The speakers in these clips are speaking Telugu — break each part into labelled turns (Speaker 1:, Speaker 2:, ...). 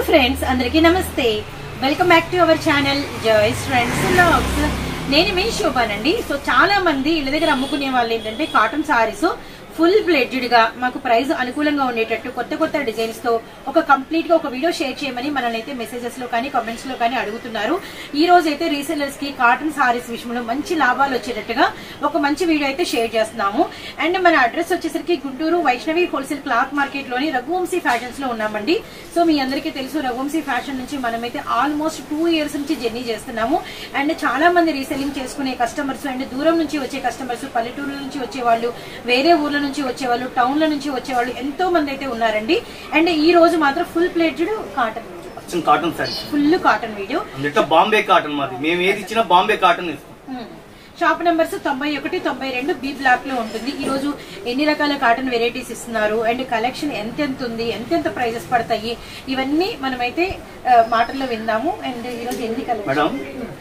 Speaker 1: ఫ్రెండ్స్ అందరికీ నమస్తే welcome back to our channel joy's friends vlogs నేను మీ శోభానండి సో చాలా మంది ఇళ్ళ దగ్గర అమ్ముకునే వాళ్ళు ఏంటంటే కాటన్ సారీస్ ఫుల్ బ్లెడ్జెడ్ గా మాకు ప్రైస్ అనుకూలంగా ఉండేటట్టు కొత్త కొత్త డిజైన్స్ తో ఒక కంప్లీట్ గా ఒక వీడియో షేర్ చేయమని మనల్ని అయితే మెసేజెస్ లో కానీ కామెంట్స్ లో కానీ అడుగుతున్నారు ఈ రోజు అయితే రీసెలర్స్ కి కాటన్ సారీస్ విషయంలో మంచి లాభాలు వచ్చేటట్టుగా ఒక మంచి వీడియో అయితే షేర్ చేస్తున్నాము అండ్ మన అడ్రస్ వచ్చేసరికి Guntur Vaishnavi wholesale cloth market లోని రఘువంశీ ఫ్యాషన్స్ లో ఉన్నామండి సో మీ అందరికీ తెలుసు రఘువంశీ ఫ్యాషన్ నుంచి మనమైతే ఆల్మోస్ట్ టూ ఇయర్స్ నుంచి జర్నీ చేస్తున్నాము అండ్ చాలా మంది రీసెల్లింగ్ చేసుకునే కస్టమర్స్ అండ్ దూరం నుంచి వచ్చే కస్టమర్స్ పల్లెటూరుల నుంచి వచ్చే వాళ్ళు వేరే ఊర్ల నుంచి వచ్చేవాళ్ళు టౌన్ల నుంచి వచ్చేవాళ్ళు ఎంతో మంది అయితే ఉన్నారండి అండ్ ఈ రోజు మాత్రం ఫుల్ ప్లేటెడ్ కాటన్
Speaker 2: అచ్చం cotton saree
Speaker 1: full cotton video
Speaker 2: అందులో బాంబే కాటన్ మాది మేము ఏది ఇచ్చినా బాంబే కాటన్ ఇస్తాం
Speaker 1: షాప్ నెంబర్స్ తొంభై ఒకటి తొంభై రెండు బి బ్లాక్ లో ఉంటుంది ఈ రోజు ఎన్ని రకాల కాటన్ వెరైటీస్ ఇస్తున్నారు అండ్ కలెక్షన్ ఎంతెంత ఉంది ఎంతెంత ప్రైజెస్ పడతాయి ఇవన్నీ మనమైతే ఆ, మాటల్లో విందాము అండ్ ఈ రోజు ఎన్ని కలెక్షన్
Speaker 2: మేడం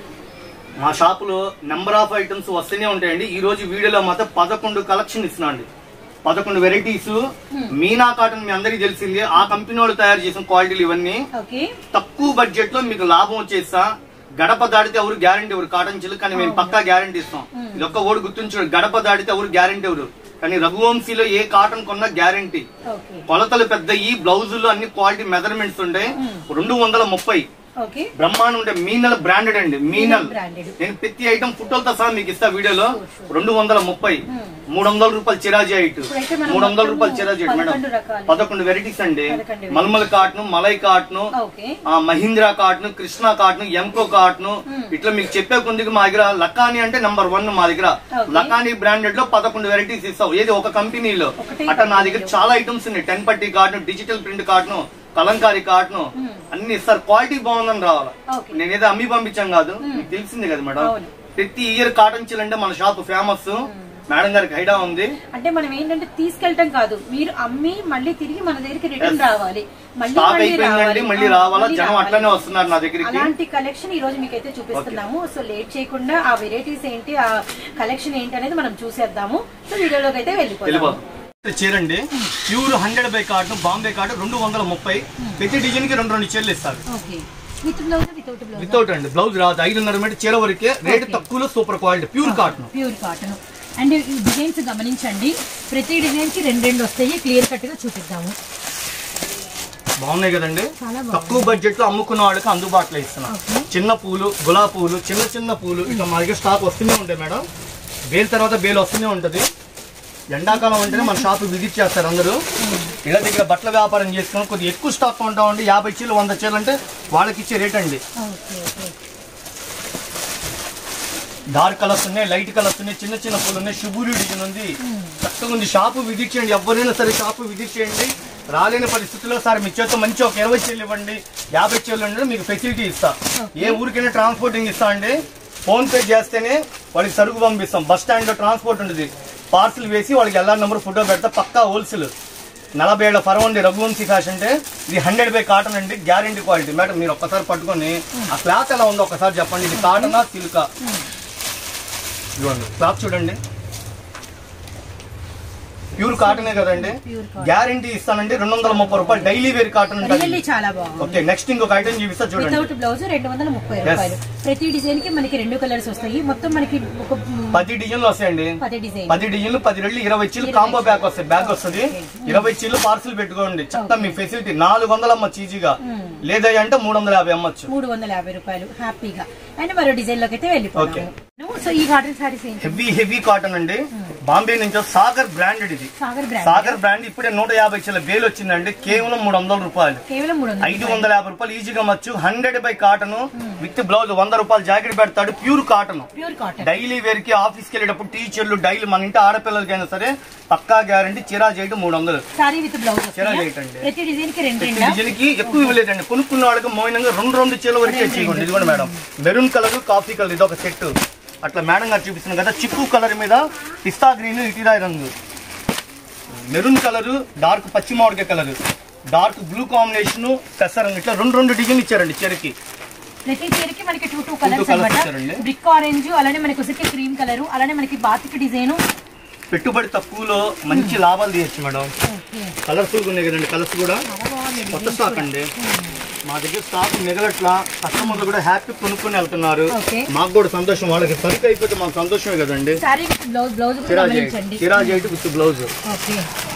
Speaker 2: మా షాపులో నెంబర్ ఆఫ్ ఐటమ్స్ వస్తూనే ఉంటాయండి ఈ రోజు వీడియోలో మాత్రం పదకొండు కలెక్షన్ ఇస్తున్నాం అండి పదకొండు వెరైటీస్ మీనా కాటన్ మీ అందరికీ తెలిసింది ఆ కంపెనీ వాళ్ళు తయారు చేసిన క్వాలిటీలు ఇవన్నీ
Speaker 1: ఓకే
Speaker 2: తక్కువ బడ్జెట్ లో మీకు లాభం వచ్చేస్తా గడప దాడితే ఎవరు గ్యారంటీ ఎవరు కాటన్ చిల్లు కానీ మేము పక్కా గ్యారంటీ ఇస్తాం ఇది ఒక్క ఓడి గుర్తుంచాడు గడప దాడితే ఎవరు గ్యారంటీ ఎవరు కానీ రఘువంశీలో ఏ కాటన్ కొన్నా గ్యారంటీ
Speaker 1: ఓకే
Speaker 2: కొలతలు పెద్ద ఈ బ్లౌజులు అన్ని క్వాలిటీ మెజర్మెంట్స్ ఉంటాయి రెండు వందల ముప్పై
Speaker 1: ఓకే
Speaker 2: బ్రహ్మాండం ఉంటే మీనల్ బ్రాండెడ్ అండి మీనల్
Speaker 1: branded.
Speaker 2: నేను ప్రతి ఐటమ్ ఫోటోలతో సహా మీకు ఇస్తా వీడియోలో రెండు వందల ముప్పై మూడు వందల రూపాయలు చిరాజీ ఐట్
Speaker 1: ఇప్పుడైతే మనం
Speaker 2: మూడు వందల
Speaker 1: మొత్తము
Speaker 2: రూపాయలు చిరాజీ ఐట్ మేడం
Speaker 1: పదకొండు రకాలు.
Speaker 2: పదకొండు వెరైటీస్ అండి
Speaker 1: పదకొండు
Speaker 2: malmal cotton malai cotton
Speaker 1: okay
Speaker 2: ఆ మహీంద్రా కాటన్ కృష్ణ కాటన్ ఎంకో కాటన్ ఇట్లా మీకు చెప్పే కొద్దిగా మా దగ్గర లకాని అంటే నంబర్ వన్ మా దగ్గర
Speaker 1: Okay.
Speaker 2: లకాని బ్రాండెడ్ లో పదకొండు వెరైటీస్ ఇస్తాం ఏది ఒక కంపెనీలో
Speaker 1: ఒకటే
Speaker 2: అట్లా నా దగ్గర చాలా ఐటమ్స్ ఉన్నాయి టెన్ పట్టి cotton digital print cotton Kalamkari cotton అన్ని ఇస్తారు క్వాలిటీ బాగుందని రావాలి
Speaker 1: Okay.
Speaker 2: నేనేదో అమ్మి పంపించాం కాదు మీకు తెలిసింది కదా మేడం
Speaker 1: అవును.
Speaker 2: ప్రతి ఇయర్ కాటన్ చీల అంటే మన షాప్ ఫేమస్ మేడం గారికి హైడా ఉంది
Speaker 1: అంటే మనం ఏంటంటే తీసుకెళ్ళటం కాదు మీరు అమ్మి మళ్ళీ తిరిగి మన దగ్గరికి రిటర్న్ రావాలి మళ్ళీ
Speaker 2: స్టాక్
Speaker 1: మళ్ళీ
Speaker 2: అయిపోయిందండి
Speaker 1: రావాలి.
Speaker 2: మళ్ళీ
Speaker 1: ఆ,
Speaker 2: రావాలా
Speaker 1: మళ్ళీ
Speaker 2: జనం
Speaker 1: రావాలి.
Speaker 2: అట్లానే వస్తున్నారు నా దగ్గరికి
Speaker 1: అలాంటి కలెక్షన్ ఈ రోజు మీకైతే చూపిస్తున్నాము సో లేట్ చేయకుండా ఆ వెరైటీస్ ఏంటి ఆ కలెక్షన్ ఏంటి అనేది మనం చూసేద్దాము సో వీడియోలోకి అయితే వెళ్ళిపోతాము
Speaker 2: వెళ్ళిపోతాం చీరండి pure hundred by cotton Bombay cotton రెండు వందల ముప్పై ప్రతి డిజైన్ కి రెండు రెండు చీరలు ఇస్తారు
Speaker 1: okay with blouse without blouse
Speaker 2: without అండి బ్లౌజ్ రాదు ఐదున్నర మీటర్ చీర వరకే రేట్ తక్కువలో super quality pure cotton
Speaker 1: pure cotton and ఈ డిజైన్స్ గమనించండి ప్రతి డిజైన్ కి రెండు రెండు వస్తాయి క్లియర్ కట్ గా చూపిద్దాము
Speaker 2: బాగున్నాయి కదండి
Speaker 1: చాలా బాగుంది.
Speaker 2: తక్కువ బడ్జెట్ లో అమ్ముకున్న వాళ్ళకి అందుబాటులో ఇస్తున్నాం
Speaker 1: Okay.
Speaker 2: చిన్న పూలు గులాబీ పూలు చిన్న చిన్న పూలు ఇట్లా మా దగ్గర స్టాక్ వస్తూనే ఉంటాయి మేడం బేల్ తర్వాత బేల్ వస్తూనే ఉంటది ఎండాకాలం అంటేనే మన షాప్ విజిట్ చేస్తారు అందరూ ఇళ్ళ దగ్గర బట్టల వ్యాపారం చేసుకుని కొద్దిగా ఎక్కువ స్టాక్ కొంటామండి యాభై చీరలు వంద చీరలు అంటే వాళ్ళకి ఇచ్చే రేట్ అండి
Speaker 1: ఓకే ఓకే
Speaker 2: డార్క్ కలర్స్ ఉన్నాయి లైట్ కలర్స్ ఉన్నాయి చిన్న చిన్న పూలు ఉన్నాయి శుభూరి డిజైన్ ఉంది చక్కగా ఉంది షాపు విజిట్ చేయండి ఎవరైనా సరే షాపు విజిట్ చేయండి రాలేని పరిస్థితుల్లో సార్ మీ చేత మంచి ఒక ఇరవై చీరలు ఇవ్వండి యాభై చీరలు ఇవ్వండి మీకు ఫెసిలిటీ ఇస్తా ఏ ఊరికైనా ట్రాన్స్పోర్టింగ్ ఇస్తా అండి ఫోన్ పే చేస్తేనే వాళ్ళకి సరుకు పంపిస్తాం బస్ స్టాండ్ లో ట్రాన్స్పోర్ట్ ఉంటుంది పార్సిల్ వేసి వాళ్ళకి ఎలా నెంబర్ ఫోటో పెడతా పక్కా హోల్సేల్ నలభై ఏళ్ళ ఫరం అండి రఘువంశీ ఫ్యాషన్ అంటే ఇది హండ్రెడ్ బై కాటన్ అండి గ్యారంటీ క్వాలిటీ మేడం మీరు ఒక్కసారి పట్టుకొని ఆ క్లాత్ ఎలా ఉందో ఒకసారి చెప్పండి ఇది కాటనా సిల్కా ఇదిగోండి క్లాత్ చూడండి ప్యూర్ కాటనే కదండి
Speaker 1: ప్యూర్
Speaker 2: గ్యారంటీ ఇస్తానండి రెండు వందల ముప్పై రూపాయలు డైలీ వేర్ కాటన్
Speaker 1: రియల్లీ
Speaker 2: ఉంటుంది
Speaker 1: చాలా బాగుంది
Speaker 2: ఓకే నెక్స్ట్ ఇంకొక ఐటమ్ చూపిస్తా చూడండి
Speaker 1: వితౌట్ బ్లౌజ్ రెండు వందల ముప్పై రూపాయలు ప్రతి డిజైన్ కి మనకి రెండు కలర్స్ వస్తాయి మొత్తం మనకి ఒక మ్,
Speaker 2: పది డిజైన్లు వస్తాయండి
Speaker 1: పది డిజైన్
Speaker 2: పది డిజైన్లు పది రెళ్ళు ఇరవై చీలు కాంబో బ్యాగ్ వస్తాయి బ్యాగ్ వస్తుంది ఇరవై చీలు పార్సిల్ పెట్టుకోండి చక్కగా మీ ఫెసిలిటీ నాలుగు వందలు అమ్మచ్చు ఈజీగా లేదా అంటే మూడు వందల యాభై అమ్మచ్చు
Speaker 1: మూడు వందల యాభై రూపాయలు హ్యాపీగా అండ్ మరో డిజైన్ లోకి అయితే వెళ్ళిపోతాము సో ఈ కాటన్ సారీస్ ఏంటి
Speaker 2: హెవీ హెవీ కాటన్ అండి బాంబే నుంచి సాగర్ బ్రాండెడ్ ఇది
Speaker 1: సాగర్ బ్రాండ్
Speaker 2: సాగర్ బ్రాండ్ ఇప్పుడే నూట యాభై చీల బేల్ వచ్చిందండి కేవలం మూడు వందల రూపాయలు
Speaker 1: కేవలం మూడు వందలు
Speaker 2: ఐదు వందల యాభై రూపాయలు ఈజీగా మచ్చు hundred by cotton with blouse వంద రూపాయలు జాకెట్ పెడతాడు pure cotton
Speaker 1: pure cotton
Speaker 2: daily wear కి ఆఫీస్ కి వెళ్ళేటప్పుడు టీచర్లు డైలీ మన ఇంటి ఆడపిల్లలకైనా సరే పక్కా గ్యారంటీ చీరా చేయడం మూడు వందలు
Speaker 1: సారీ విత్ బ్లౌజ్
Speaker 2: చీరా చేయటండి
Speaker 1: ప్రతి డిజైన్ కి రెండు
Speaker 2: ప్రతి
Speaker 1: రెండా
Speaker 2: డిజైన్ కి ఎక్కువ ఇవ్వలేదండి కొనుక్కున్న వాళ్ళకి మౌనంగా రెండు రెండు చీల వరకే చేయకండి ఇదిగోండి madam maroon colour coffee colour ఇది ఒక సెట్ అట్లా మేడం గారు చూపిస్తుంది కదా చిక్కు కలర్ మీద పిస్తా గ్రీన్ ఇటీరాయి రంగు మెరూన్ కలర్ డార్క్ పచ్చి మామిడికాయ కలర్ డార్క్ బ్లూ కాంబినేషన్ పెసరంగు ఇట్లా రెండు రెండు డిజైన్ ఇచ్చారండి చీరకి
Speaker 1: ప్రతి చీరకి మనకి టూ టూ కలర్స్
Speaker 2: colours
Speaker 1: అనమాట
Speaker 2: ఇచ్చారండి.
Speaker 1: బ్రిక్ ఆరెంజ్ అలానే మనకి వచ్చేసి క్రీమ్ కలర్ అలానే మనకి బాతిక్ డిజైన్
Speaker 2: పెట్టుబడి తక్కువలో మంచి లాభాలు తీయచ్చు మేడం
Speaker 1: ఓకే
Speaker 2: కలర్ఫుల్ ఉన్నాయి కదండి కలర్స్ కూడా
Speaker 1: చాలా బాగుంది
Speaker 2: కొత్త స్టాక్ అండి మా దగ్గర స్టాక్ మిగలట్లా కస్టమర్లు కూడా హ్యాపీ కొనుక్కొని వెళ్తున్నారు
Speaker 1: Okay.
Speaker 2: మాకు కూడా సంతోషం వాళ్ళకి సరుకు అయిపోతే మాకు సంతోషమే కదండి
Speaker 1: సారీ బ్లౌజ్ బ్లౌజ్ కూడా
Speaker 2: చిరాజ్
Speaker 1: గమనించండి
Speaker 2: చిరాజ్ ఎయిట్ విత్ బ్లౌజ్
Speaker 1: ఓకే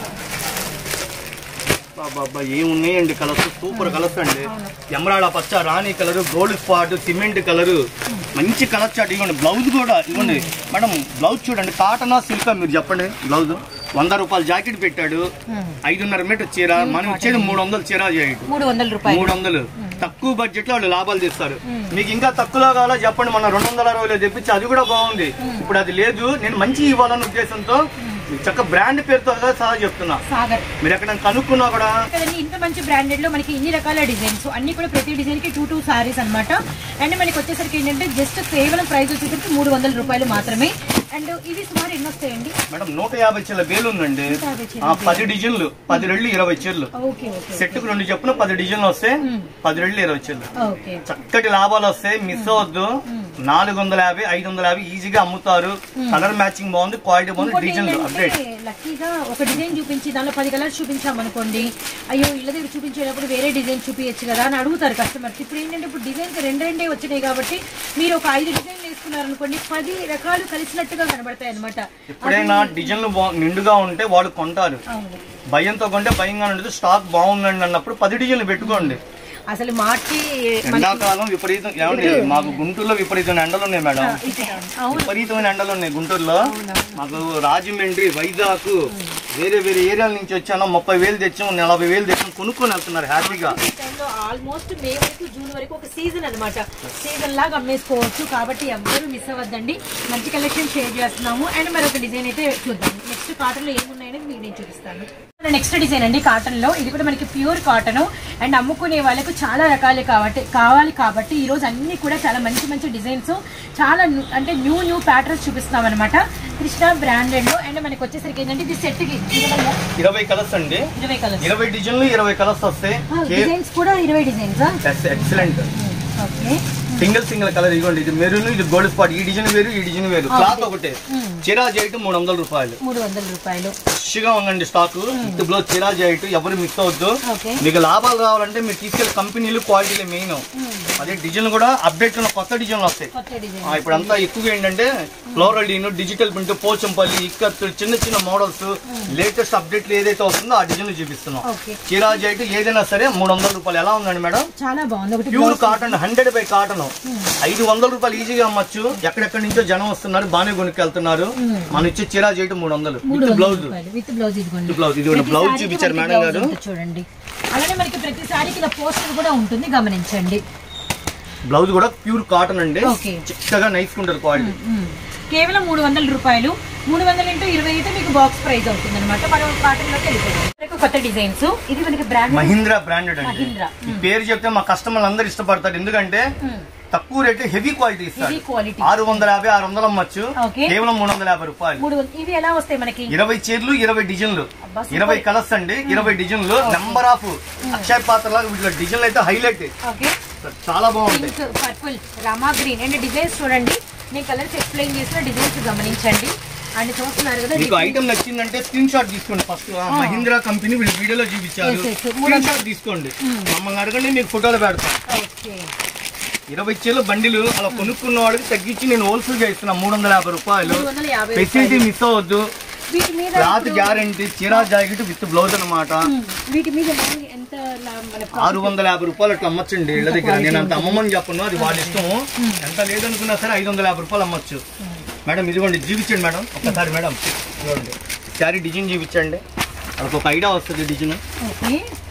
Speaker 2: బాబా ఏమున్నాయండి కలర్స్ సూపర్ కలర్స్ అండి ఎమరాడ పచ్చ రాణి colour gold spot cement colour మంచి కలర్ చాట్ ఇవ్వండి బ్లౌజ్ కూడా ఇవ్వండి మేడం బ్లౌజ్ చూడండి కాటనా సిల్కా మీరు చెప్పండి బ్లౌజ్ వంద రూపాయల జాకెట్ పెట్టాడు ఐదున్నర మీటర్ చీర మనం ఇచ్చేది మూడు వందలు చీర చేయడు
Speaker 1: మూడు వందల రూపాయలు
Speaker 2: మూడు వందలు తక్కువ బడ్జెట్ లో వాళ్ళు లాభాలు తీస్తారు మీకు ఇంకా తక్కువలో కావాలో చెప్పండి మన రెండు వందల అరవైలో తెప్పించి అది కూడా బాగుంది ఇప్పుడు అది లేదు నేను మంచి ఇవ్వాలన్న ఉద్దేశంతో చక్క బ్రాండ్ పేరుతో సహా చెప్తున్నా
Speaker 1: సాగర్
Speaker 2: మీరు ఎక్కడ కనుక్కున్నా కూడా
Speaker 1: కదండి ఇంత మంచి బ్రాండెడ్ లో మనకి ఇన్ని రకాల డిజైన్స్ అన్ని కూడా ప్రతి డిజైన్ కి టూ టూ సారీస్ అన్నమాట అండ్ మనకి వచ్చేసరికి ఏంటంటే జస్ట్ కేవలం ప్రైస్ వచ్చేసరికి మూడు వందల రూపాయలు మాత్రమే అండ్ ఇవి సుమారు ఎన్ని వస్తాయండి
Speaker 2: మేడం నూట యాభై చీల బేలు ఉందండి
Speaker 1: యాభై చీరల
Speaker 2: ఆ, పది డిజైన్లు పది రెళ్ళు ఇరవై చీరలు
Speaker 1: ఓకే ఓకే
Speaker 2: సెట్ కు రెండు చెప్పున పది డిజైన్లు వస్తే పది రెళ్ళు ఇరవై చీరలు
Speaker 1: ఓకే
Speaker 2: చక్కటి లాభాలు వస్తాయి మిస్ అవ్వద్దు నాలుగు వందల యాభై ఐదు వందల యాభై ఈజీగా అమ్ముతారు కలర్ మ్యాచింగ్ బాగుంది క్వాలిటీ బాగుంది
Speaker 1: ఇంకోటి
Speaker 2: డిజైన్లు అప్డేట్
Speaker 1: ఏంటంటే లక్కీగా ఒక డిజైన్ చూపించి దానిలో పది కలర్స్ చూపించామనుకోండి అయ్యో ఇళ్ళ దగ్గర చూపించేటప్పుడు వేరే డిజైన్ చూపించచ్చు కదా అని అడుగుతారు కస్టమర్స్ ఇప్పుడు ఏంటంటే ఇప్పుడు డిజైన్ రెండు రెండే వచ్చినాయి కాబట్టి మీరు ఒక ఐదు డిజైన్లు వేసుకున్నారనుకోండి పది రకాలు కలిసినట్టుగా కనబడతాయి అనమాట
Speaker 2: ఎప్పుడైనా డిజైన్లు బా- నిండుగా ఉంటే వాళ్ళు కొంటారు
Speaker 1: అవును
Speaker 2: భయంతో కొంటే భయంగా ఉండదు స్టాక్ బాగుందండి అన్నప్పుడు పది డిజైన్లు పెట్టుకోండి
Speaker 1: అసలు మార్చి
Speaker 2: ఎండాకాలం విపరీతం ఏమండి మాకు గుంటూరులో విపరీతమైన ఎండలు ఉన్నాయి మేడం
Speaker 1: అవును
Speaker 2: విపరీతమైన ఎండలు ఉన్నాయి గుంటూరులో మాకు రాజమండ్రి వైజాగ్ వేరే వేరే ఏరియాల నుంచి వచ్చాను ముప్పై వేలు తెచ్చాం నలభై వేలు తెచ్చాం కొనుక్కొని వెళ్తున్నారు హ్యాపీగా
Speaker 1: ఈ టైంలో ఆల్మోస్ట్ మే వరకు జూన్ వరకు ఒక సీజన్ అన్నమాట సీజన్ లాగా అమ్మేసుకోవచ్చు కాబట్టి ఎవ్వరూ మిస్ అవ్వద్దండి మంచి కలెక్షన్ షేర్ చేస్తున్నాము అండ్ మరొక డిజైన్ అయితే చూద్దాం నెక్స్ట్ కాటన్ లో ఏమున్నాయనేది మీకు నేను చూపిస్తాను నెక్స్ట్ డిజైన్ అండి కాటన్ లో ఇది కూడా మనకి ప్యూర్ కాటన్ అండ్ అమ్ముకునే వాళ్ళకు చాలా రకాలు కాబట్టి కావాలి కాబట్టి ఈ రోజు అన్ని కూడా చాలా మంచి మంచి డిజైన్స్ చాలా న్యూ- అంటే న్యూ న్యూ ప్యాటర్న్స్ చూపిస్తున్నాం అనమాట కృష్ణ బ్రాండెడ్ లో అండ్ మనకి వచ్చేసరికి ఏంటంటే ఇది సెట్ కి ఇరవై
Speaker 2: ఇరవై కలర్స్ అండి
Speaker 1: ఇరవై కలర్స్
Speaker 2: ఇరవై డిజైన్లు ఇరవై కలర్స్ వస్తాయి
Speaker 1: డిజైన్స్ కూడా ఇరవై designs
Speaker 2: excellent
Speaker 1: okay
Speaker 2: single single colour ఇదిగోండి ఇది మెరూన్ ఇది గోల్డ్ స్పాట్ ఈ డిజైన్ వేరు ఈ డిజైన్ వేరు క్లాత్ ఒకటే చిరా జైట్ మూడు వందల రూపాయలు
Speaker 1: మూడు వందల రూపాయలు
Speaker 2: ఫ్రెష్ గా ఉందండి స్టాక్ విత్ బ్లౌజ్ చిరా జైట్ ఎవరు మిస్ అవద్దు
Speaker 1: ఓకే
Speaker 2: మీకు లాభాలు రావాలంటే మీరు తీసుకెళ్ళి కంపెనీలు క్వాలిటీలు మెయిన్ అదే డిజైన్ కూడా అప్డేట్ ఉన్న కొత్త డిజైన్లు వస్తాయి
Speaker 1: కొత్త డిజైన్
Speaker 2: ఆ, ఇప్పుడు అంతా ఎక్కువగా ఏంటంటే ఫ్లోరల్ డీన్ డిజిటల్ ప్రింట్ పోచంపల్లి ఇక్కత్ చిన్న చిన్న మోడల్స్ లేటెస్ట్ అప్డేట్లు ఏదైతే వస్తుందో ఆ డిజైన్ చూపిస్తున్నాం
Speaker 1: ఓకే
Speaker 2: చిరాజ్ అయితే ఏదైనా సరే మూడు వందల రూపాయలు ఎలా ఉందండి మేడం
Speaker 1: చాలా బాగుంది ఒకటి
Speaker 2: pure cotton hundred by cotton ఐదు వందల రూపాయలు ఈజీగా అమ్మచ్చు ఎక్కడెక్కడి నుంచో జనం వస్తున్నారు బాగానే కొనుక్కెళ్తున్నారు మనం ఇచ్చే చిరాజ్ అయితే మూడు వందలు
Speaker 1: మూడు
Speaker 2: విత్
Speaker 1: వందల
Speaker 2: బ్లౌజ్
Speaker 1: రూపాయలు విత్ బ్లౌజ్ ఇదిగోండి
Speaker 2: బ్లౌజ్ ఇది కూడా
Speaker 1: ప్రతి
Speaker 2: బ్లౌజ్
Speaker 1: సారీకి
Speaker 2: చూపించారు
Speaker 1: మనకి
Speaker 2: మేడం
Speaker 1: బ్లౌజ్
Speaker 2: గారు
Speaker 1: ఉంటుంది చూడండి అలానే మనకి ప్రతి సారీకి ఇలా పోస్టర్ కూడా ఉంటుంది గమనించండి
Speaker 2: బ్లౌజ్ కూడా ప్యూర్ కాటన్ అండి
Speaker 1: ఓకే.
Speaker 2: చక్కగా నైస్కుంటారు క్వాలిటీ
Speaker 1: మ్మ్. కేవలం మూడు వందల రూపాయలు మూడు వందల ఇంటూ ఇరవై అయితే మీకు బాక్స్ ప్రైస్ అవుతుంది అనమాట మనం కాటన్ లోకి వెళ్ళిపోతాం మనకు కొత్త డిజైన్స్ ఇది మనకి బ్రాండ్
Speaker 2: మహీంద్రా బ్రాండెడ్ అండి
Speaker 1: మహీంద్రా.
Speaker 2: ఈ పేరు చెప్తే మా కస్టమర్లు అందరూ ఇష్టపడతారు ఎందుకంటే తక్కువ రేట్ హెవీ క్వాలిటీ ఇస్తారు
Speaker 1: ఇది క్వాలిటీ
Speaker 2: ఆరు వందల యాభై ఆరు వందలు అమ్మచ్చు
Speaker 1: ఓకే.
Speaker 2: కేవలం మూడు వందల యాభై రూపాయలు
Speaker 1: మూడు వంద- ఇవి ఎలా వస్తాయి మనకి
Speaker 2: ఇరవై చీరలు ఇరవై డిజైన్లు
Speaker 1: అబ్బా, సూపర్.
Speaker 2: ఇరవై కలర్స్ అండి ఇరవై డిజైన్లు నెంబర్ ఆఫ్ అక్షయ పాత్ర లాగా వీటిలో డిజైన్లు అయితే హైలైట్
Speaker 1: ఓకే
Speaker 2: చాలా బాగుంటాయి
Speaker 1: pink purple Rama green and designs చూడండి నేను కలర్స్ ఎక్స్ప్లెయిన్ చేసిన డిజైన్స్ గమనించండి అండ్ చూస్తున్నారు కదా
Speaker 2: మీకు ఐటమ్ నచ్చిందంటే స్క్రీన్ షాట్ తీసుకోండి ఫస్ట్ మహీంద్రా కంపెనీ వీళ్ళు వీడియోలో చూపించారు
Speaker 1: Yes, yes.
Speaker 2: స్క్రీన్ షాట్ తీసుకోండి మమ్మల్ని అడగండి మీకు ఫోటోలు పెడతాం
Speaker 1: ఓకే
Speaker 2: ఇరవై చీరల బండిలు అలా కొనుక్కున్న వాడికి తగ్గించి నేను హోల్సేల్ గా ఇస్తున్నా మూడు వందల యాభై రూపాయలు
Speaker 1: మూడు వందల యాభై
Speaker 2: ఫెసిలిటీ మిస్ అవ్వద్దు
Speaker 1: వీటి మీద
Speaker 2: క్లాత్ గ్యారంటీ చీరా జాకెట్ విత్ బ్లౌజ్ అన్నమాట
Speaker 1: మ్మ్. వీటి మీద long ఎంత లా- మన
Speaker 2: ఆరు వందల యాభై రూపాయలు అట్లా అమ్మచ్చండి ఇళ్ళ దగ్గర నేను అంత అమ్మమని చెప్పను అది వాళ్ళ ఇష్టం ఎంత లేదనుకున్నా సరే ఐదు వందల యాభై రూపాయలు అమ్మచ్చు మేడం ఇదిగోండి చూపించండి మేడం ఒక్కసారి మేడం ఇదిగోండి శారీ డిజైన్ చూపించండి వాళ్ళకి ఒక ఐడియా వస్తుంది design
Speaker 1: okay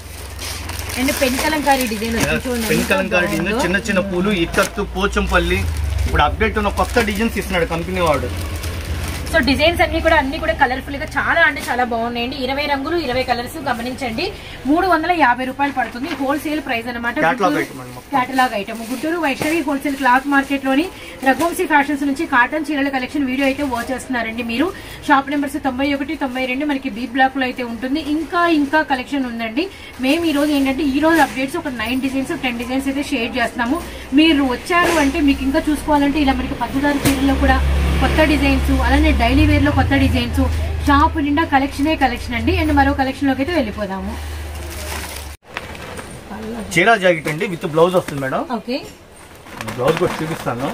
Speaker 1: and pen Kalamkari design వచ్చింది చూడండి
Speaker 2: పెన్
Speaker 1: ఎంత
Speaker 2: కలంకారీ డిజైన్
Speaker 1: బాగుందో.
Speaker 2: చిన్న చిన్న పూలు ఇక్కత్తు పోచంపల్లి ఇప్పుడు అప్డేట్ ఉన్న కొత్త డిజైన్స్ ఇస్తున్నాడు కంపెనీ వాడు
Speaker 1: సో డిజైన్స్ అన్ని కూడా అన్ని కూడా కలర్ఫుల్ గా చాలా అంటే చాలా బాగున్నాయండి ఇరవై రంగులు ఇరవై కలర్స్ గమనించండి మూడు వందల యాభై రూపాయలు పడుతుంది హోల్సేల్ ప్రైస్ అనమాట
Speaker 2: Catalog item అండి మొత్తం.
Speaker 1: Catalogue item Guntur Vaishnavi wholesale cloth market లోని రఘువంశీ ఫ్యాషన్స్ నుంచి కాటన్ చీరల కలెక్షన్ వీడియో అయితే వాచ్ చేస్తున్నారండి మీరు షాప్ నెంబర్స్ తొంభై ఒకటి తొంభై రెండు మనకి బీ బ్లాక్ లో అయితే ఉంటుంది ఇంకా ఇంకా కలెక్షన్ ఉందండి మేము ఈ రోజు ఏంటంటే ఈ రోజు అప్డేట్స్ ఒక నైన్ డిజైన్స్ టెన్ డిజైన్స్ అయితే షేర్ చేస్తున్నాము మీరు వచ్చారు అంటే మీకు ఇంకా చూసుకోవాలంటే ఇలా మనకి పద్దుదారు చీరల్లో కూడా కొత్త డిజైన్స్ అలానే డైలీ వేర్ లో కొత్త డిజైన్స్ షాప్ నిండా కలెక్షనే కలెక్షన్ అండి అండ్ మరో కలెక్షన్ లోకి అయితే వెళ్ళిపోదాము
Speaker 2: చీరా జాకెట్ అండి విత్ బ్లౌజ్ వస్తుంది మేడం
Speaker 1: ఓకే
Speaker 2: బ్లౌజ్ కూడా చూపిస్తాను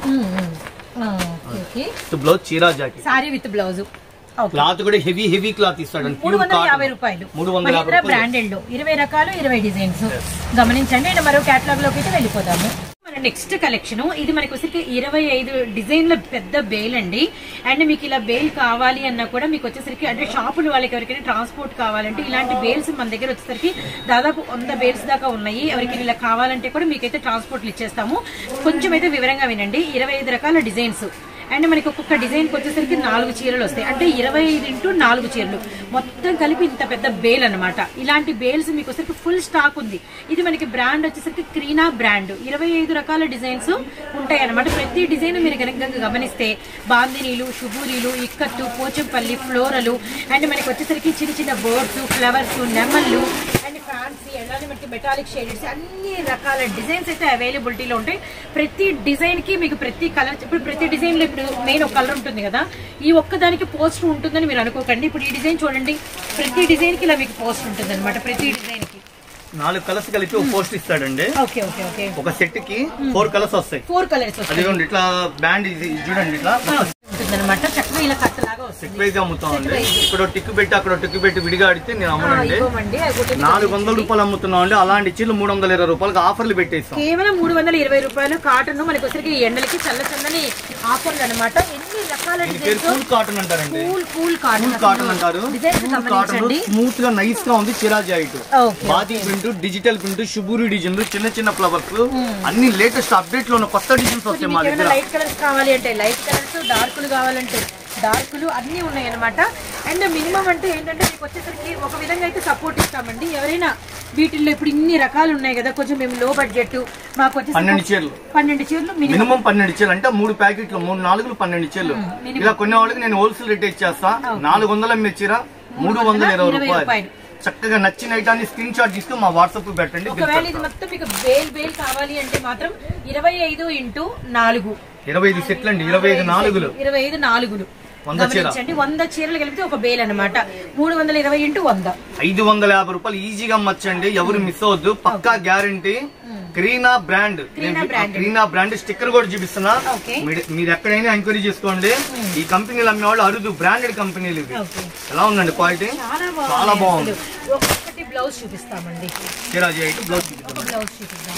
Speaker 1: ఓకే
Speaker 2: విత్ బ్లౌజ్ చీరా jacket
Speaker 1: saree with blouse okay
Speaker 2: cloth కూడా హెవీ హెవీ క్లాత్ ఇస్తాడండి
Speaker 1: మూడు
Speaker 2: ప్యూర్
Speaker 1: వందల యాభై
Speaker 2: కాటన్
Speaker 1: రూపాయలు
Speaker 2: మూడు వందల యాభై
Speaker 1: మహీంద్రా
Speaker 2: రూపాయలు
Speaker 1: బ్రాండెడ్ లో ఇరవై రకాలు ఇరవై డిజైన్స్ గమనించండి అండ్ మరో కేటలాగ్ లోకి అయితే వెళ్ళిపోతాము మన నెక్స్ట్ కలెక్షన్ ఇది మనకి వచ్చేసరికి ఇరవై ఐదు డిజైన్ల పెద్ద బేల్ అండి అండ్ మీకు ఇలా బేల్ కావాలి అన్నా కూడా మీకు వచ్చేసరికి అంటే షాపులు వాళ్ళకి ఎవరికైనా ట్రాన్స్పోర్ట్ కావాలంటే ఇలాంటి బేల్స్ మన దగ్గర వచ్చేసరికి దాదాపు వంద బేల్స్ దాకా ఉన్నాయి ఎవరికైనా ఇలా కావాలంటే కూడా మీకైతే ట్రాన్స్పోర్ట్లు ఇచ్చేస్తాము కొంచెం అయితే వివరంగా వినండి ఇరవై ఐదు రకాల డిజైన్స్ అండ్ మనకి ఒక్కొక్క డిజైన్ కి వచ్చేసరికి నాలుగు చీరలు వస్తాయి అంటే ఇరవై ఐదు ఇంటూ నాలుగు చీరలు మొత్తం కలిపి ఇంత పెద్ద బేల్ అన్నమాట ఇలాంటి బేల్స్ మీకు వచ్చేసరికి ఫుల్ స్టాక్ ఉంది ఇది మనకి బ్రాండ్ వచ్చేసరికి క్రీనా బ్రాండ్ ఇరవై ఐదు రకాల డిజైన్స్ ఉంటాయి అన్నమాట ప్రతి డిజైన్ మీరు కనుక గమనిస్తే బాందినీలు షుబూరీలు ఇక్కత్తు పోచంపల్లి ఫ్లోరలు అండ్ మనకి వచ్చేసరికి చిన్న చిన్న బోర్డ్స్ ఫ్లవర్స్ నెమళ్ళు అండ్ ఫ్యాన్సీ అలానే మనకి మెటాలిక్ షేడెడ్స్ అన్ని రకాల డిజైన్స్ అయితే అవైలబిలిటీలో ఉంటాయి ప్రతి డిజైన్ కి మీకు ప్రతి కలర్ ఇప్పుడు ప్రతి డిజైన్ లో ఇప్పుడు మెయిన్ ఒక కలర్ ఉంటుంది కదా ఈ ఒక్క దానికి పోస్ట్ ఉంటుందని మీరు అనుకోకండి ఇప్పుడు ఈ డిజైన్ చూడండి ప్రతి డిజైన్ కి ఇలా మీకు పోస్ట్ ఉంటుంది అనమాట ప్రతి డిజైన్ కి
Speaker 2: నాలుగు కలర్స్ కలిపి ఒక పోస్ట్ ఇస్తాడండి
Speaker 1: ఓకే ఓకే ఓకే
Speaker 2: ఒక సెట్ కి ఫోర్ కలర్స్ వస్తాయి
Speaker 1: ఫోర్ కలర్స్ వస్తాయి
Speaker 2: అదిగోండి ఇట్లా బ్యాండ్ ఇది ఇది చూడండి ఇట్లా
Speaker 1: ఉంటుంది అనమాట చక్కగా ఇలా కట్టలాగా వస్తుంది
Speaker 2: సెట్ వైజ్ అమ్ముతామండి ఇక్కడ టిక్కు పెట్టి అక్కడ టిక్కు పెట్టి విడిగా అడిగితే నేను
Speaker 1: ఆ,
Speaker 2: అమ్మనండి
Speaker 1: ఇవ్వమండి అది ఒకటి
Speaker 2: నాలుగు వందల రూపాయలు అమ్ముతున్నాం అండి అలాంటి చీరలు మూడు వందల ఇరవై రూపాయలకి ఆఫర్లు పెట్టేస్తాం
Speaker 1: కేవలం మూడు వందల ఇరవై రూపాయలు కాటన్ మనకి వచ్చరికి ఎండలకి చల్ల చల్లని ఆఫర్లు అనమాట ఎన్ని రకాల
Speaker 2: దీని పేరు
Speaker 1: డిజైన్స్
Speaker 2: కూల్ కాటన్ అంటారండి
Speaker 1: cool cool cotton
Speaker 2: cool cotton అంటారు
Speaker 1: డిజైన్స్
Speaker 2: కూల్ కాటన్
Speaker 1: గమనించండి
Speaker 2: స్మూత్ గా నైస్ గా ఉంది చిరా జాయిట్
Speaker 1: ఓకే
Speaker 2: బాతి ప్రింట్ డిజిటల్ ప్రింట్ షుబూరి డిజైన్లు చిన్న చిన్న ఫ్లవర్స్ అన్ని లేటెస్ట్ అప్డేట్ లో ఉన్న కొత్త డిజైన్స్ వస్తాయి మా
Speaker 1: మీకు
Speaker 2: దగ్గర
Speaker 1: ఏమైనా లైట్ కలర్స్ కావాలి అంటే లైట్ కలర్స్ డార్కులు కావాలంటే డార్కులు అన్ని ఉన్నాయి అనమాట అండ్ మినిమం అంటే ఏంటంటే మీకు వచ్చేసరికి ఒక విధంగా అయితే సపోర్ట్ ఇస్తామండి ఎవరైనా వీటిల్లో ఇప్పుడు ఇన్ని రకాలు ఉన్నాయి కదా కొంచెం మేము లో బడ్జెట్ మాకు
Speaker 2: పన్నెండు
Speaker 1: వచ్చేసి
Speaker 2: చీరలు
Speaker 1: పన్నెండు చీరలు మినిమం
Speaker 2: మినిమం పన్నెండు చీరలు అంటే మూడు ప్యాకెట్లు మూడు నాలుగులు పన్నెండు చీరలు
Speaker 1: minimum.
Speaker 2: ఇలా కొనే వాళ్ళకి నేను హోల్సేల్ రేట్ ఇచ్చేస్తా నాలుగు వందల అమ్మే చీర మూడు వందల ఇరవై
Speaker 1: ఇరవై
Speaker 2: రూపాయలు
Speaker 1: రూపాయలు.
Speaker 2: చక్కగా నచ్చిన ఐటాన్ని స్క్రీన్ షాట్ తీసుకుని మా వాట్సాప్ కు పెట్టండి బిల్
Speaker 1: ఒకవేళ ఇది
Speaker 2: పెడతాం.
Speaker 1: మొత్తం మీకు బేల్ బేల్ కావాలి అంటే మాత్రం ఇరవై ఐదు ఇంటూ నాలుగు
Speaker 2: ఇరవై ఐదు సెట్లు అండి ఇరవై ఐదు నాలుగులు
Speaker 1: ఇరవై ఐదు నాలుగులు
Speaker 2: వంద చీర.
Speaker 1: గమనించండి వంద చీరలు కలిపితే ఒక బేల్ అన్నమాట మూడు వందల ఇరవై ఇంటూ వంద
Speaker 2: ఐదు వందల యాభై రూపాయలు ఈజీగా అమ్మచ్చండి ఎవరు మిస్ అవద్దు పక్కా guarantee Kreena brand
Speaker 1: Kreena brand.
Speaker 2: Kreena brand sticker కూడా చూపిస్తున్నా
Speaker 1: ఓకే.
Speaker 2: మీరు- మీరు ఎక్కడైనా ఎంక్వైరీ చేసుకోండి ఈ కంపెనీలు అమ్మేవాళ్ళు అరుదు బ్రాండెడ్ కంపెనీలు ఇవి
Speaker 1: ఓకే
Speaker 2: ఎలా ఉందండి క్వాలిటీ
Speaker 1: చాలా
Speaker 2: చాలా
Speaker 1: బాగుంది
Speaker 2: బాగుంది
Speaker 1: అసలు. ఒక్కొక్కటి బ్లౌజ్ చూపిస్తామండి
Speaker 2: చీరా చేయటం బ్లౌజ్ చూపిద్దాం
Speaker 1: ఒక బ్లౌజ్ చూపిస్తాం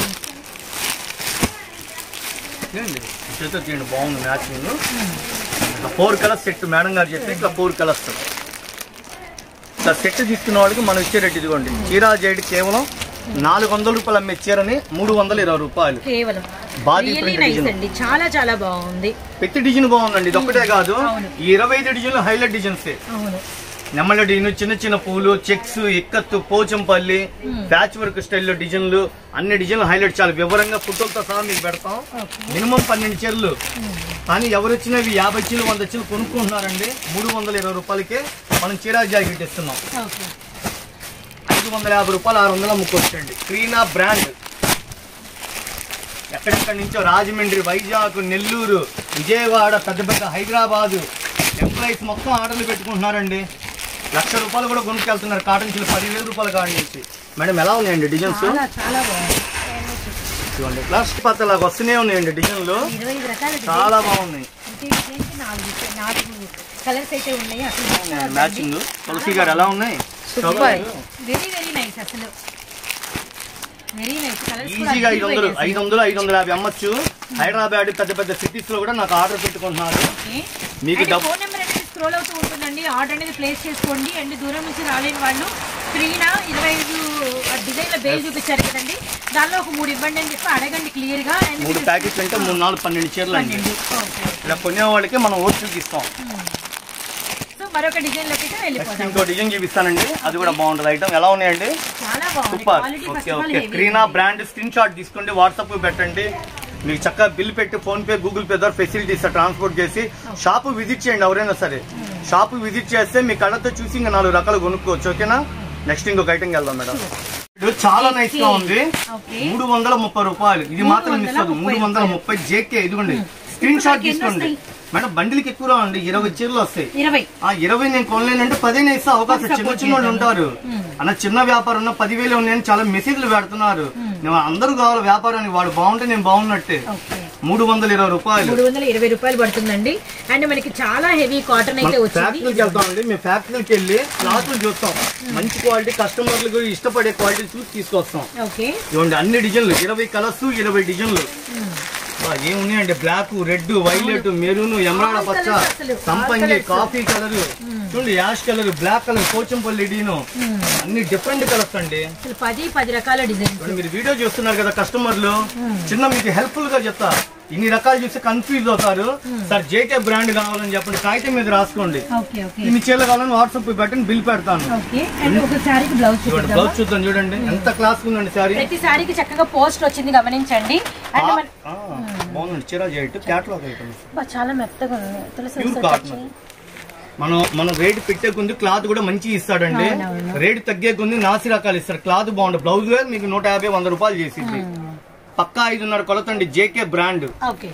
Speaker 2: తీయండి చేతితో తీయండి బాగుంది మ్యాచింగ్ ఇట్లా ఫోర్ కలర్స్ సెట్ మేడం గారు చెప్పి ఇట్లా ఫోర్ కలర్స్ ఇట్లా సెట్ తీసుకున్న వాళ్ళకి మనం ఇచ్చే రేట్ ఇదిగోండి చీరా జైడ్ కేవలం నాలుగు వందల రూపాయలు అమ్మే చీరని మూడు వందల ఇరవై రూపాయలు
Speaker 1: కేవలం
Speaker 2: బాడీ
Speaker 1: రియలీ
Speaker 2: ప్రింట్
Speaker 1: నైస్
Speaker 2: డిజైన్
Speaker 1: అండి చాలా చాలా బాగుంది
Speaker 2: ప్రతి డిజైన్ బాగుందండి ఇది ఒక్కటే కాదు
Speaker 1: అవును.
Speaker 2: ఈ ఇరవై ఐదు డిజైన్లు హైలైట్ డిజైన్స్
Speaker 1: అవును
Speaker 2: నెమ్మల డిజైన్ చిన్న చిన్న పూలు చెక్స్ ఎక్కత్తు పోచంపల్లి ప్యాచ్ వర్క్ స్టైల్లో డిజైన్లు అన్ని డిజైన్లు హైలైట్ చాలా వివరంగా ఫోటోలతో సహా మీకు పెడతాం
Speaker 1: ఓకే
Speaker 2: మినిమం పన్నెండు చీరలు కానీ ఎవరు వచ్చినా ఇవి యాభై చీరలు వంద చీరలు కొనుక్కుంటున్నారండి మూడు వందల ఇరవై రూపాయలకే మనం చీరా జాకెట్ ఇస్తున్నాం
Speaker 1: ఓకే
Speaker 2: ఐదు వందల యాభై రూపాయలు ఆరు వందలు అమ్ముకోవచ్చండి క్రీనా బ్రాండ్ ఎక్కడెక్కడి నుంచో రాజమండ్రి వైజాగ్ నెల్లూరు విజయవాడ పెద్ద పెద్ద హైదరాబాదు ఎంప్లాయీస్ మొత్తం ఆర్డర్లు పెట్టుకుంటున్నారండి లక్ష రూపాయలు కూడా కొనుక్కెళ్తున్నారు కాటన్ చీరలు పదివేల రూపాయలు కాడి నుంచి మేడం ఎలా ఉన్నాయండి డిజైన్స్
Speaker 1: చాలా చాలా బాగుంది
Speaker 2: చూడండి ప్లాస్టిక్ పత్తలాగా వస్తూనే ఉన్నాయండి డిజైన్లు
Speaker 1: ఇరవై ఐదు రకాల డిజైన్స్
Speaker 2: చాలా బాగున్నాయి
Speaker 1: ప్రతి డిజైన్కి నాలుగు నాలుగు కలర్స్ అయితే ఉన్నాయి అసలు
Speaker 2: మ్యాచింగ్ తులసి గారు ఎలా ఉన్నాయి
Speaker 1: వెరీ వెరీ నైస్ అసలు వెరీ నైస్ కలర్స్
Speaker 2: ఈజీగా ఐదు వందలు ఐదు వందలు ఐదు వందల యాభై అమ్మచ్చు హైదరాబాద్ పెద్ద పెద్ద సిటీస్ లో కూడా నాకు ఆర్డర్ పెట్టుకుంటున్నారు మీకు డబ్బు
Speaker 1: ఫోన్ నెంబర్ అనేది స్క్రోల్ అవుతూ ఉంటుందండి ఆర్డర్ అనేది ప్లేస్ చేసుకోండి అండ్ దూరం నుంచి రాలేని వాళ్ళు ఫ్రీనా ఇరవై ఐదు డిజైన్ల బేల్ చూపించారు కదండి దానిలో ఒక మూడు ఇవ్వండి అని చెప్పి అడగండి క్లియర్ గా అండ్
Speaker 2: మూడు ప్యాకెట్లు అంటే మూడు నాలుగు పన్నెండు చీరలు అండి
Speaker 1: పన్నెండు ఓకే
Speaker 2: ఇలా కొనే వాళ్ళకి మనం ఓట్స్ ఇస్తాం
Speaker 1: సో మరొక డిజైన్ లోకి అయితే
Speaker 2: నెక్స్ట్
Speaker 1: వెళ్ళిపోతాం
Speaker 2: ఇంకో డిజైన్ చూపిస్తానండి అది కూడా బాగుంటుంది ఐటమ్ ఎలా ఉన్నాయండి
Speaker 1: చాలా బాగుంది
Speaker 2: super
Speaker 1: quality
Speaker 2: okay
Speaker 1: first of all
Speaker 2: okay Kreena brand screen shot తీసుకోండి వాట్సాప్ పెట్టండి మీకు చక్కగా బిల్ పెట్టి ఫోన్ పే గూగుల్ పే ద్వారా ఫెసిలిటీ ఇస్తారు ట్రాన్స్పోర్ట్ చేసి షాప్ విజిట్ చేయండి ఎవరైనా సరే షాప్ విజిట్ చేస్తే మీ కళ్ళతో చూసి ఇంకా నాలుగు రకాలు కొనుక్కోవచ్చు ఓకేనా నెక్స్ట్ ఇంకొక ఐటమ్ వెళ్దాం మేడం ఇది చాలా నైస్ గా ఉంది
Speaker 1: ఓకే
Speaker 2: మూడు వందల ముప్పై రూపాయలు ఇది మాత్రం మిస్ అవ్వదు మూడు వందల ముప్పై జేకే ఇదిగోండి స్క్రీన్ షాట్
Speaker 1: మనకి ఎన్ని
Speaker 2: తీసుకోండి మేడం బండిలకి ఎక్కువ రావండి ఇరవై చీరలు వస్తాయి
Speaker 1: ఇరవై
Speaker 2: ఆ ఇరవై నేను కొనలేనంటే పదిహేను ఇస్తే అవకాశం చిన్న చిన్న వాళ్ళు ఉంటారు అన్న చిన్న వ్యాపారం ఉన్న పదివేలు ఉన్నాయని చాలా మెసేజ్లు పెడుతున్నారు నేను అందరూ కావాలి వ్యాపారానికి వాడు బాగుంటే నేను బాగున్నట్టే
Speaker 1: ఓకే
Speaker 2: మూడు వందల ఇరవై రూపాయలు
Speaker 1: మూడు వందల ఇరవై రూపాయలు పడుతుందండి అండ్ మనకి చాలా హెవీ కాటన్ అయితే వచ్చింది
Speaker 2: ఫ్యాక్టరీకి వెళ్తామండి మేము ఫ్యాక్టరీకి వెళ్ళి క్లాతులు చూస్తాం మంచి క్వాలిటీ కస్టమర్లకు ఇష్టపడే క్వాలిటీ చూసి తీసుకొస్తాం
Speaker 1: ఓకే
Speaker 2: ఇవ్వండి అన్ని డిజైన్లు ఇరవై కలర్స్ ఇరవై డిజైన్లు బా, ఏమున్నాయండి black red violet maroon emerald
Speaker 1: All
Speaker 2: పచ్చ
Speaker 1: colours అసలు, all
Speaker 2: సంపంగి
Speaker 1: colours.
Speaker 2: కాఫీ కలర్ చూడండి ash colour black colour Pochampally డీను అన్ని డిఫరెంట్ కలర్స్ అండి
Speaker 1: అసలు పది పది రకాల డిజైన్స్
Speaker 2: ఇప్పుడు మీరు వీడియో చూస్తున్నారు కదా కస్టమర్లు చిన్న మీకు హెల్ప్ఫుల్ గా చెప్తా ఇన్ని రకాలు చూస్తే కన్ఫ్యూజ్ అవుతారు సార్ జేకే బ్రాండ్ కావాలని చెప్పండి కాగితం మీద రాసుకోండి
Speaker 1: ఓకే ఓకే
Speaker 2: ఇన్ని చీరలు కావాలని వాట్సాప్ పెట్టండి బిల్ పెడతాను
Speaker 1: ఓకే అండ్ ఒక శారీకి బ్లౌజ్
Speaker 2: చూడండి
Speaker 1: చూద్దాం
Speaker 2: బ్లౌజ్ చూద్దాం చూడండి ఎంత క్లాస్ ఉందండి సారీ
Speaker 1: ప్రతి శారీకి చక్కగా పోస్ట్ వచ్చింది గమనించండి అండ్ మన
Speaker 2: బాగుందండి చీర చేయట్టు క్యాట్లాగ్ ఐటమ్
Speaker 1: బా, చాలా మెత్తగా ఉంది తెలుసు
Speaker 2: ప్యూర్ కాటన్ మనం మనం రేట్ పెట్టే కొంది క్లాత్ కూడా మంచి ఇస్తాడండి
Speaker 1: అవునవును.
Speaker 2: రేట్ తగ్గే కొంది నాసి రకాలు ఇస్తాడు క్లాత్ బాగుంటుంది బ్లౌజ్ వేర్ మీకు నూట యాభై వంద రూపాయలు చేసింది పక్కా ఐదున్నర కొలతండి జేకే బ్రాండ్
Speaker 1: ఓకే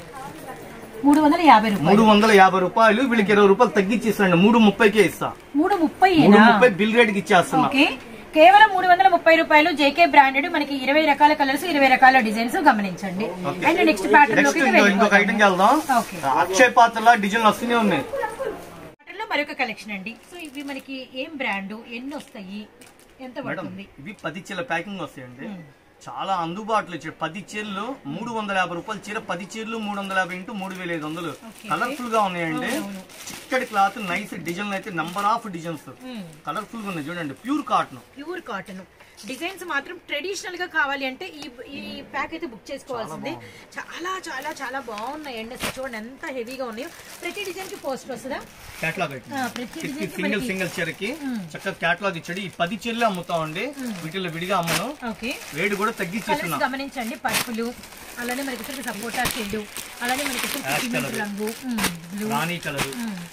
Speaker 1: మూడు వందల యాభై రూపాయలు
Speaker 2: మూడు వందల యాభై రూపాయలు వీళ్ళకి ఇరవై రూపాయలు తగ్గించి ఇస్తాండి మూడు ముప్పైకే ఇస్తా
Speaker 1: మూడు ముప్పై
Speaker 2: మూడు ముప్పై బిల్ రేట్ కి ఇచ్చేస్తున్నా
Speaker 1: ఓకే కేవలం మూడు వందల ముప్పై రూపాయలు జేకే బ్రాండెడ్ మనకి ఇరవై రకాల కలర్స్ ఇరవై రకాల డిజైన్స్ గమనించండి అండ్ నెక్స్ట్ ప్యాటర్న్
Speaker 2: నెక్స్ట్
Speaker 1: లోకి
Speaker 2: ఇంకో- ఇంకొక ఐటమ్ వెళ్దాం
Speaker 1: ఓకే
Speaker 2: అక్షయ్ పాత్రలా డిజైన్ వస్తూనే ఉన్నాయి
Speaker 1: ప్యాటర్న్ లో మరొక కలెక్షన్ అండి సో ఇవి మనకి ఏం బ్రాండ్ ఎన్ని వస్తాయి ఎంత
Speaker 2: మేడం
Speaker 1: పడుతుంది
Speaker 2: ఇవి పది చీరల ప్యాకింగ్ వస్తాయండి చాలా అందుబాటులో ఇచ్చారు పది చీరలు మూడు వందల యాభై రూపాయలు చీర పది చీరలు మూడు వందల యాభై ఇంటూ మూడు వేల ఐదు వందలు
Speaker 1: Okay.
Speaker 2: కలర్ఫుల్ గా ఉన్నాయండి చిక్కటి క్లాత్ నైస్ డిజైన్ అయితే నంబర్ ఆఫ్ డిజైన్స్ కలర్ఫుల్ గా ఉన్నాయి చూడండి pure cotton
Speaker 1: pure cotton designs మాత్రం ట్రెడిషనల్ గా కావాలి అంటే ఈ ఈ ప్యాక్ అయితే బుక్ చేసుకోవాల్సిందే చాలా చాలా చాలా బాగున్నాయండి అసలు చూడండి ఎంత హెవీగా ఉన్నాయో ప్రతి డిజైన్ కి పోస్ట్ వస్తుందా
Speaker 2: కేటలాగ్ ఐటమ్
Speaker 1: ఆ, ప్రతి డిజైన్ కి
Speaker 2: సింగిల్
Speaker 1: మనకి
Speaker 2: సింగిల్ చీరకి చక్కగా కేటలాగ్ ఇచ్చాడు ఈ పది చీరలే అమ్ముతామండి వీటిలో విడిగా అమ్మను
Speaker 1: ఓకే
Speaker 2: రేటు కూడా తగ్గించేస్తున్నా
Speaker 1: కలర్స్ గమనించండి పర్పులు అలానే మనకి ఇక్కడ సపోటా షెడ్ అలానే మనకి ఇక్కడ
Speaker 2: Ash
Speaker 1: సిమెంట్
Speaker 2: colour.
Speaker 1: రంగు బ్లూ
Speaker 2: రాణి కలర్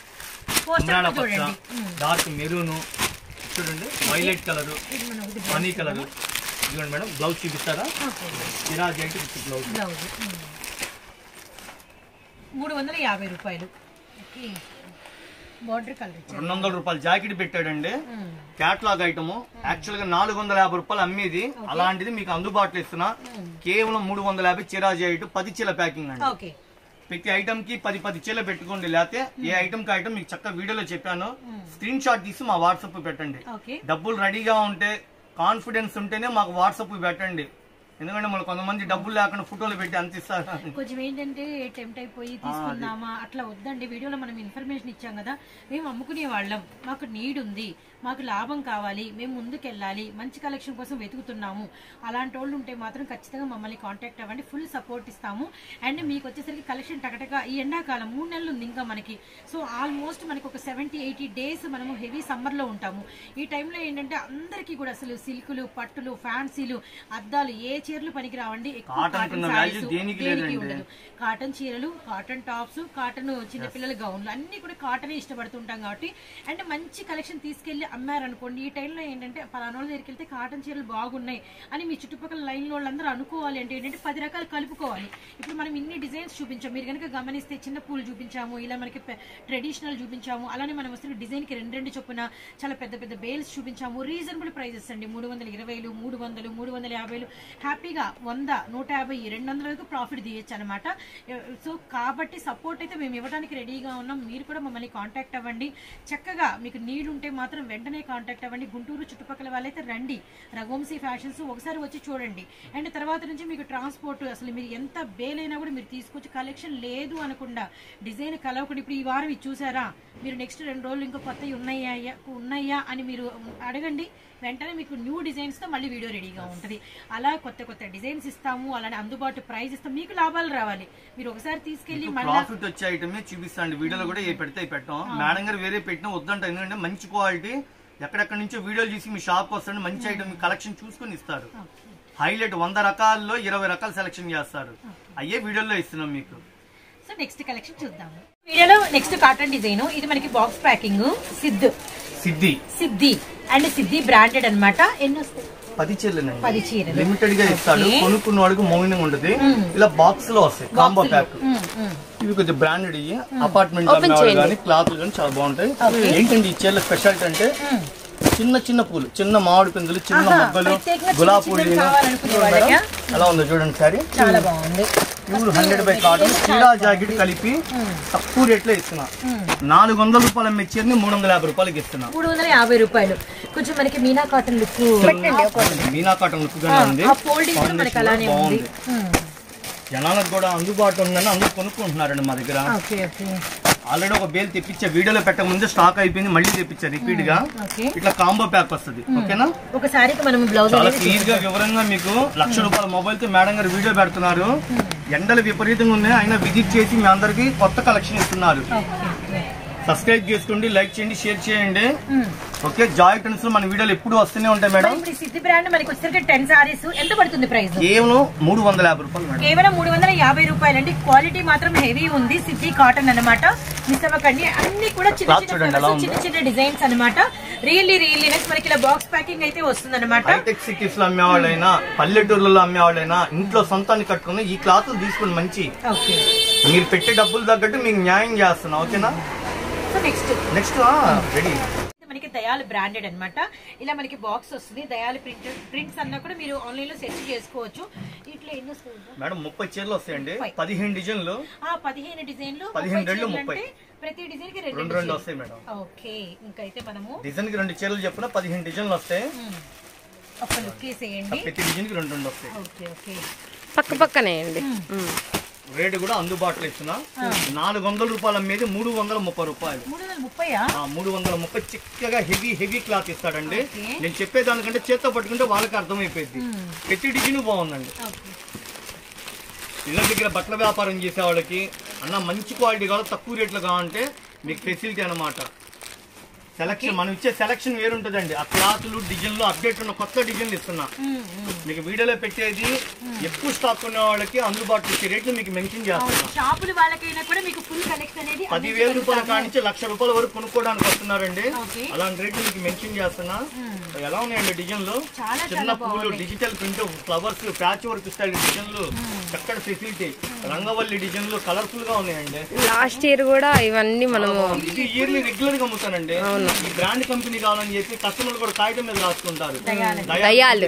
Speaker 1: పోస్టర్
Speaker 2: అమరాడ పచ్చ
Speaker 1: చూడండి ఉమ్,
Speaker 2: డార్క్ మెరూన్ చూడండి వైలెట్ కలర్
Speaker 1: ఇది మన ఒకటి
Speaker 2: హనీ కలర్ ఇదిగోండి మేడం బ్లౌజ్ చూపిస్తారా
Speaker 1: ఓకే
Speaker 2: సిరాజ్ అయితే బ్లౌజ్
Speaker 1: బ్లౌజ్ మూడు వందల యాభై రూపాయలు ఓకే బార్డర్ కలర్ ఇచ్చారు
Speaker 2: రెండు వందల రూపాయలు జాకెట్ పెట్టాడండి
Speaker 1: ఉమ్,
Speaker 2: క్యాట్లాగ్ ఐటమ్ యాక్చువల్ గా నాలుగు వందల యాభై రూపాయలు అమ్మేది అలాంటిది మీకు అందుబాటులో ఇస్తున్నా కేవలం మూడు వందల యాభై చిరాజీ ఐటమ్ పది చీల ప్యాకింగ్ అండి
Speaker 1: ఓకే
Speaker 2: ప్రతి ఐటమ్ కి పది పది చీల పెట్టుకోండి లేకపోతే ఏ ఐటమ్ కి ఐటమ్ మీకు చక్కగా వీడియోలో చెప్పాను స్క్రీన్ షాట్ తీసి మా వాట్సాప్ పెట్టండి
Speaker 1: ఓకే
Speaker 2: డబ్బులు రెడీగా ఉంటే కాన్ఫిడెన్స్ ఉంటేనే మాకు వాట్సాప్ పెట్టండి ఎందుకంటే మన కొంతమంది డబ్బులు లేకుండా ఫోటోలు పెట్టి అంత ఇస్తారు
Speaker 1: కొంచెం ఏంటంటే టెంప్ట్ అయిపోయి తీసుకుందామా అట్లా వద్దండి వీడియోలో మనం ఇన్ఫర్మేషన్ ఇచ్చాం కదా మేము అమ్ముకునే వాళ్ళం మాకు నీడ్ ఉంది మాకు లాభం కావాలి మేము ముందుకెళ్ళాలి మంచి కలెక్షన్ కోసం వెతుకుతున్నాము అలాంటి వాళ్ళు ఉంటే మాత్రం ఖచ్చితంగా మమ్మల్ని కాంటాక్ట్ అవ్వండి ఫుల్ సపోర్ట్ ఇస్తాము అండ్ మీకు వచ్చేసరికి కలెక్షన్ టకటక ఈ ఎండాకాలం మూడు నెలలు ఉంది ఇంకా మనకి సో ఆల్మోస్ట్ మనకి ఒక సెవెంటీ ఎయిటీ డేస్ మనము హెవీ సమ్మర్ లో ఉంటాము ఈ టైంలో ఏంటంటే అందరికీ కూడా అసలు సిల్కులు పట్టులు ఫ్యాన్సీలు అద్దాలు ఏ చీరలు పనికి రావండి ఎక్కువ
Speaker 2: కాటన్
Speaker 1: కాటన్
Speaker 2: కింద
Speaker 1: సారీస్
Speaker 2: value దేనికి
Speaker 1: దేనికి
Speaker 2: లేదండి.
Speaker 1: ఉండదు కాటన్ చీరలు కాటన్ టాప్స్ కాటన్ చిన్నపిల్లల గౌన్లు అన్ని కూడా కాటన్ ఇష్టపడుతుంటాం కాబట్టి అండ్ మంచి కలెక్షన్ తీసుకెళ్లి అమ్మారనుకోండి ఈ టైంలో ఏంటంటే పలానా వాళ్ళ దగ్గరికి వెళ్తే కాటన్ చీరలు బాగున్నాయి అని మీ చుట్టుపక్కల లైన్ వాళ్ళందరూ అనుకోవాలి అంటే ఏంటంటే పది రకాలు కలుపుకోవాలి ఇప్పుడు మనం ఇన్ని డిజైన్స్ చూపించాం మీరు కనుక గమనిస్తే చిన్న పూలు చూపించాము ఇలా మనకి ట్రెడిషనల్ చూపించాము అలానే మనం వస్తున్న డిజైన్ కి రెండు రెండు చొప్పున చాలా పెద్ద పెద్ద బేల్స్ చూపించాము రీజనబుల్ ప్రైజెస్ అండి మూడు వందల ఇరవైలు మూడు వందలు మూడు వందల యాభైలు హ్యాపీగా వంద నూట యాభై రెండు వందల వరకు ప్రాఫిట్ తీయచ్చు అనమాట సో కాబట్టి సపోర్ట్ అయితే మేము ఇవ్వడానికి రెడీగా ఉన్నాం మీరు కూడా మమ్మల్ని కాంటాక్ట్ అవ్వండి చక్కగా మీకు నీడ్ ఉంటే మాత్రం వెంటనే కాంటాక్ట్ అవ్వండి గుంటూరు చుట్టుపక్కల వాళ్ళైతే రండి రఘువంశీ ఫ్యాషన్స్ ఒకసారి వచ్చి చూడండి అండ్ తర్వాత నుంచి మీకు ట్రాన్స్పోర్ట్ అసలు మీరు ఎంత బేలైనా కూడా మీరు తీసుకొచ్చి కలెక్షన్ లేదు అనకుండా డిజైన్ కలవకుండా ఇప్పుడు ఈ వారం ఇది చూసారా మీరు నెక్స్ట్ రెండు రోజులు ఇంకా కొత్తవి ఉన్నాయా ఉన్నాయా అని మీరు అడగండి వెంటనే మీకు న్యూ డిజైన్స్ తో మళ్ళీ వీడియో రెడీగా ఉంటుంది అలా కొత్త కొత్త డిజైన్స్ ఇస్తాము అలానే అందుబాటు ప్రైస్ ఇస్తాం మీకు లాభాలు రావాలి మీరు ఒకసారి తీసుకెళ్లి మళ్ళీ
Speaker 2: ప్రాఫిట్ వచ్చే ఐటమే చూపిస్తాండి వీడియోలో కూడా ఏ పెడితే అవి పెట్టాం మేడం గారు వేరే పెట్టినా వద్దంట ఎందుకంటే మంచి క్వాలిటీ ఎక్కడెక్కడ నుంచో వీడియోలు చూసి మీ షాప్ వస్తాడు మంచి ఐటమ్ కలెక్షన్ చూసుకొని ఇస్తారు హైలైట్ వంద రకాల్లో ఇరవై రకాలు సెలెక్షన్ చేస్తారు అయ్యే వీడియోలో ఇస్తున్నాం మీకు
Speaker 1: సో నెక్స్ట్ కలెక్షన్ చూద్దాము వీడియోలో నెక్స్ట్ కాటన్ డిజైన్ ఇది మనకి బాక్స్ ప్యాకింగ్ సిద్ధు
Speaker 2: సిద్ధి
Speaker 1: సిద్ధి అండ్ సిద్ధి బ్రాండెడ్ అన్నమాట ఎన్ని వస్తాయి
Speaker 2: పది చీరలేనండి
Speaker 1: పది చీరలు.
Speaker 2: లిమిటెడ్ గా ఇస్తాడు
Speaker 1: Okay.
Speaker 2: కొనుక్కున్న వాడికి మౌనంగా ఉంటది ఇలా బాక్స్ లో వస్తాయి కాంబో ప్యాక్
Speaker 1: ఉమ్, ఉమ్.
Speaker 2: ఇవి కొంచెం బ్రాండెడ్ ఇవి అపార్ట్మెంట్
Speaker 3: Open
Speaker 2: అమ్మేవాళ్ళు
Speaker 3: చేయండి.
Speaker 2: కానీ క్లాత్లు కానీ చాలా బాగుంటాయి ఏంటండి ఈ చీరల స్పెషాలిటీ అంటే చిన్న చిన్న పూలు చిన్న మామిడి పిందులు చిన్న
Speaker 1: ఆహా,
Speaker 2: మొగ్గలు
Speaker 1: ప్రత్యేకంగా చిన్న
Speaker 2: గులాబీ
Speaker 1: చిన్నవి
Speaker 2: పూలు
Speaker 1: కావాలనుకునే వాళ్ళకా?
Speaker 2: ఎలా ఉందో చూడండి సారీ
Speaker 1: చాలా బాగుంది
Speaker 2: ప్యూర్ హండ్రెడ్ బై కాటన్ చీరా జాకెట్ కలిపి తక్కువ రేట్లో ఇస్తున్నా నాలుగు వందల రూపాయల మెచ్చర్ని మూడు వందల యాభై రూపాయలకి ఇస్తున్నా
Speaker 1: మూడు వందల యాభై రూపాయలు కొంచెం మనకి Meena cotton look
Speaker 2: Meena cotton look గానే ఉంది
Speaker 1: ఆ ఫోల్డింగ్ కూడా మనకి అలానే ఉంది
Speaker 2: బాగుంది జనాలకు కూడా అందుబాటులో ఉందని అందరూ కొనుక్కుంటున్నారండి మా దగ్గర
Speaker 1: ఓకే ఓకే
Speaker 2: ఆల్రెడీ ఒక బేల్ తెప్పించా వీడియోలో పెట్టక ముందే స్టాక్ అయిపోయింది మళ్ళీ తెప్పించా రిపీట్ గా
Speaker 1: ఓకే
Speaker 2: ఇట్లా కాంబో ప్యాక్ వస్తుంది ఓకేనా
Speaker 1: ఒక సారీకి మనం బ్లౌజ్
Speaker 2: చాలా
Speaker 1: అనేది
Speaker 2: క్లియర్ గా వివరంగా మీకు లక్ష రూపాయల మొబైల్ తో మేడం గారు వీడియో పెడుతున్నారు ఎండలు విపరీతంగా ఉన్నాయి ఆయన విజిట్ చేసి మీ అందరికి కొత్త కలెక్షన్ ఇస్తున్నారు
Speaker 1: ఓకే ఓకే
Speaker 2: సబ్స్క్రైబ్ చేసుకోండి లైక్ చేయండి షేర్ చేయండి ఓకే జాయ్ టెన్స్ లో మన వీడియోలు ఎప్పుడు వస్తూనే ఉంటాయి మేడం
Speaker 1: ఇప్పుడు ఈ సిద్ధి బ్రాండ్ మనకి వచ్చేసరికి టెన్ సారీస్ ఎంత పడుతుంది ప్రైస్
Speaker 2: కేవలం మూడు వందల యాభై రూపాయలు మేడం
Speaker 1: కేవలం మూడు వందల యాభై రూపాయలు అండి క్వాలిటీ మాత్రం హెవీ ఉంది సిద్ధి కాటన్ అన్నమాట మిస్ అవ్వకండి అన్ని కూడా చిన్న
Speaker 2: Cloth
Speaker 1: చిన్న
Speaker 2: చూడండి ఎలా
Speaker 1: colours,
Speaker 2: ఉందో.
Speaker 1: చిన్న చిన్న డిజైన్స్ అన్నమాట రియల్లీ రియల్లీ నైస్ మనకి ఇలా బాక్స్ ప్యాకింగ్ అయితే వస్తుంది అనమాట
Speaker 2: హైటెక్ సిటీస్ లో అమ్మేవాళ్ళైనా పల్లెటూర్లలో అమ్మేవాళ్ళైనా ఇంట్లో సొంతాన్ని కట్టుకుని ఈ క్లాత్ తీసుకుని మంచి
Speaker 1: ఓకే
Speaker 2: మీరు పెట్టే డబ్బులు తగ్గట్టు మీకు న్యాయం చేస్తున్నా ఓకేనా
Speaker 1: సో నెక్స్ట్
Speaker 2: నెక్స్ట్ రెడీ
Speaker 1: మనకి దయాల్ బ్రాండెడ్ అన్నమాట ఇలా మనకి బాక్స్ వస్తుంది దయాల్ ప్రింట్ ప్రింట్స్ అన్నా కూడా మీరు ఆన్లైన్ లో సెర్చ్ చేసుకోవచ్చు ఇట్లా ఎన్ని వస్తుంది
Speaker 2: మేడం ముప్పై చీరలు వస్తాయండి
Speaker 1: ముప్పై.
Speaker 2: పదిహేను డిజైన్లు
Speaker 1: ఆ పదిహేను డిజైన్లు
Speaker 2: పదిహేను
Speaker 1: ముప్పై
Speaker 2: రెండు
Speaker 1: చీరలు
Speaker 2: ముప్పై.
Speaker 1: అంటే ప్రతి డిజైన్ కి
Speaker 2: రెండు
Speaker 1: రెండు
Speaker 2: రెండు
Speaker 1: చీరలు.
Speaker 2: వస్తాయి మేడం
Speaker 1: ఓకే ఇంకైతే మనము
Speaker 2: డిజైన్ కి రెండు చీరలు చెప్పిన పదిహేను డిజైన్లు వస్తాయి
Speaker 1: మ్, ఒక లుక్ వేసేయండి
Speaker 2: ప్రతి డిజైన్ కి రెండు రెండు వస్తాయి
Speaker 1: ఓకే ఓకే
Speaker 3: పక్క పక్కనే అండి ఉమ్.
Speaker 2: రేటు కూడా అందుబాటులో ఇస్తున్నా నాలుగు వందల రూపాయల మీద మూడు వందల ముప్పై రూపాయలు
Speaker 1: మూడు వందల ముప్పయా
Speaker 2: ఆ మూడు వందల ముప్పై చిక్కగా హెవీ హెవీ క్లాత్ ఇస్తాడండి
Speaker 1: ఓకే.
Speaker 2: నేను చెప్పేదానికంటే చేత్తో పట్టుకుంటే వాళ్ళకి అర్థమైపోయింది ప్రతి డిజైన్ బాగుందండి
Speaker 1: ఓకే
Speaker 2: ఇళ్ళ దగ్గర బట్టల వ్యాపారం చేసే వాళ్ళకి అన్న మంచి క్వాలిటీ కావాలి తక్కువ రేట్లు కావాలంటే మీకు ఫెసిలిటీ అన్నమాట సెలక్షన్ మనం ఇచ్చే సెలక్షన్ వేరుంటుందండి ఆ క్లాత్లు డిజైన్లు అప్డేట్ ఉన్న కొత్త డిజైన్లు ఇస్తున్నా మీకు వీడియోలో పెట్టేది ఎక్కువ స్టాక్ ఉన్న వాళ్ళకి అందుబాటులో ఇచ్చే రేట్లు మీకు మెన్షన్ చేస్తున్నా
Speaker 1: షాపుల వాళ్ళకైనా కూడా మీకు ఫుల్ కలెక్షన్ అనేది
Speaker 2: పదివేల రూపాయల కానించి లక్ష రూపాయల వరకు కొనుక్కోవడానికి వస్తున్నారండి
Speaker 1: ఓకే.
Speaker 2: అలాంటి రేట్లు మీకు మెన్షన్ చేస్తున్నా ఎలా ఉన్నాయండి డిజైన్లు
Speaker 1: చాలా
Speaker 2: చిన్న
Speaker 1: చాలా
Speaker 2: పూలు
Speaker 1: బాగున్నాయి.
Speaker 2: Digital print flowers patch work style డిజైన్లు చక్కటి ఫెసిలిటీ రంగవల్లి డిజైన్లు కలర్ఫుల్ గా ఉన్నాయండి
Speaker 3: లాస్ట్ ఇయర్ కూడా ఇవన్నీ మనము
Speaker 2: ఇది ఇయర్లీ రెగ్యులర్ గా అమ్ముతానండి ఈ బ్రాండ్ కంపెనీ కావాలని చెప్పి కస్టమర్లు కూడా కాగితం మీద రాసుకుంటారు
Speaker 1: దయాలు.
Speaker 3: దయాలు.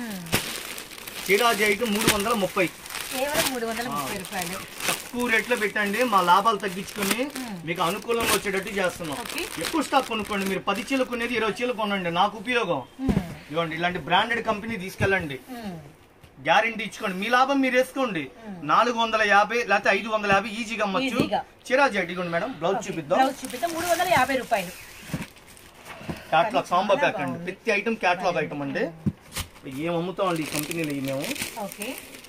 Speaker 2: చీరాజీ అయితే మూడు వందల ముప్పై
Speaker 1: కేవలం మూడు వందల ముప్పై రూపాయలు
Speaker 2: తక్కువ రేట్లో పెట్టండి మా లాభాలు తగ్గించుకుని మీకు అనుకూలంగా వచ్చేటట్టు చేస్తున్నాం
Speaker 1: ఓకే.
Speaker 2: ఎక్కువ స్టాక్ కొనుక్కోండి మీరు పది చీలు కొనేది ఇరవై చీలు కొనండి నాకు ఉపయోగం ఇవ్వండి ఇలాంటి బ్రాండెడ్ కంపెనీ తీసుకెళ్ళండి గ్యారంటీ ఇచ్చుకోండి మీ లాభం మీరు వేసుకోండి నాలుగు వందల యాభై లేకపోతే ఐదు వందల యాభై ఈజీగా అమ్మచ్చు
Speaker 1: ఈజీగా.
Speaker 2: చిరాజీ అడిగండి మేడం బ్లౌజ్ చూపిద్దాం
Speaker 1: బ్లౌజ్ చూపిస్తే మూడు వందల యాభై రూపాయలు
Speaker 2: క్యాట్లాగ్ కాంబో ప్యాక్ అండి ప్రతి ఐటమ్ క్యాట్లాగ్ ఐటమ్ అండి ఏం అమ్ముతామండి ఈ కంపెనీలో ఇవి మేము
Speaker 1: ఓకే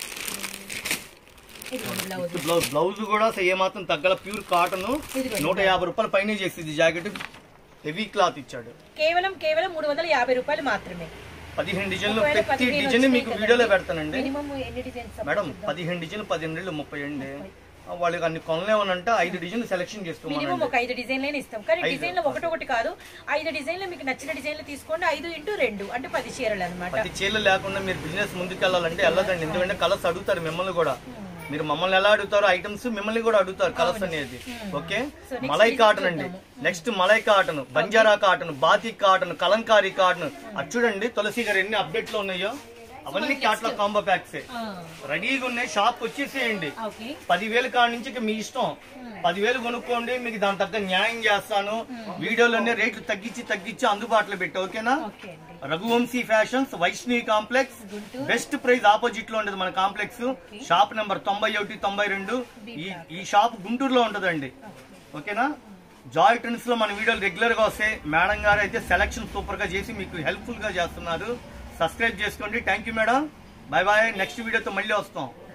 Speaker 1: ఇది బ్లౌజ్
Speaker 2: బ్లౌజ్ బ్లౌజ్ కూడా అసలు ఏమాత్రం తగ్గల ప్యూర్ కాటన్
Speaker 1: ఇదిగోండి.
Speaker 2: నూట యాభై రూపాయలు పైన చేసింది జాకెట్ హెవీ క్లాత్ ఇచ్చాడు
Speaker 1: కేవలం కేవలం మూడు వందల యాభై రూపాయలు మాత్రమే
Speaker 2: పదిహేను డిజైన్లు
Speaker 1: ఒకవేళ
Speaker 2: ప్రతి
Speaker 1: పదిహేను
Speaker 2: డిజైన్
Speaker 1: వచ్చినాయి
Speaker 2: మీకు
Speaker 1: కదండి.
Speaker 2: వీడియోలో పెడతానండి
Speaker 1: మినిమం ఎన్ని డిజైన్స్
Speaker 2: మేడం పదిహేను డిజైన్లు పదిహేను రెండు ముప్పై అండి ఆ, వాళ్ళకి అన్ని కొనలేమనంటే ఐదు డిజైన్లు సెలెక్షన్
Speaker 1: మినిమం
Speaker 2: చేసుకోమనండి
Speaker 1: ఒక ఐదు డిజైన్లైనా ఇస్తాం కానీ డిజైన్లు ఒకటి ఒకటి కాదు ఐదు డిజైన్లు మీకు నచ్చిన డిజైన్లు తీసుకోండి ఐదు ఇంటూ రెండు అంటే పది చీరలు అనమాట
Speaker 2: పది చీరలు లేకుండా మీరు బిజినెస్ ముందుకు వెళ్ళాలంటే వెళ్ళదండి ఎందుకంటే కలర్స్ అడుగుతారు మిమ్మల్ని కూడా మీరు మమ్మల్ని ఎలా అడుగుతారో ఐటమ్స్ మిమ్మల్ని కూడా అడుగుతారు కలర్స్ అనేది okay
Speaker 1: So, next
Speaker 2: malai
Speaker 1: design
Speaker 2: cotton అండి next malai cotton Banjara cotton batik cotton Kalamkari cotton అది చూడండి తులసి గారు ఎన్ని అప్డేట్ లో ఉన్నాయో అవన్నీ క్యాట్లాగ్ కాంబో ప్యాక్స్ రెడీగా ఉన్నాయి షాప్ వచ్చేసేయండి
Speaker 1: ఓకే
Speaker 2: పదివేలు కాడి నుంచి ఇక మీ ఇష్టం పదివేలు కొనుక్కోండి మీకు దాని తగ్గ న్యాయం చేస్తాను వీడియోలోనే రేట్లు తగ్గించి తగ్గించి అందుబాటులో పెట్టి ఓకేనా
Speaker 1: ఓకే అండి
Speaker 2: Raghuvamshi fashions Vaishnavi complex best price opposite లో ఉండదు మన కాంప్లెక్స్ షాప్ నెంబర్ తొంభై ఒకటి తొంభై రెండు ఈ ఈ షాప్ గుంటూరులో ఉంటదండి ఓకేనా జాయ్ ట్రెండ్స్ లో మన వీడియోలు రెగ్యులర్ గా వస్తాయి మేడం గారు అయితే సెలక్షన్ సూపర్ గా చేసి మీకు హెల్ప్ఫుల్ గా చేస్తున్నారు సబ్స్క్రైబ్ చేసుకోండి thank you madam bye bye next వీడియోతో మళ్ళీ వస్తాం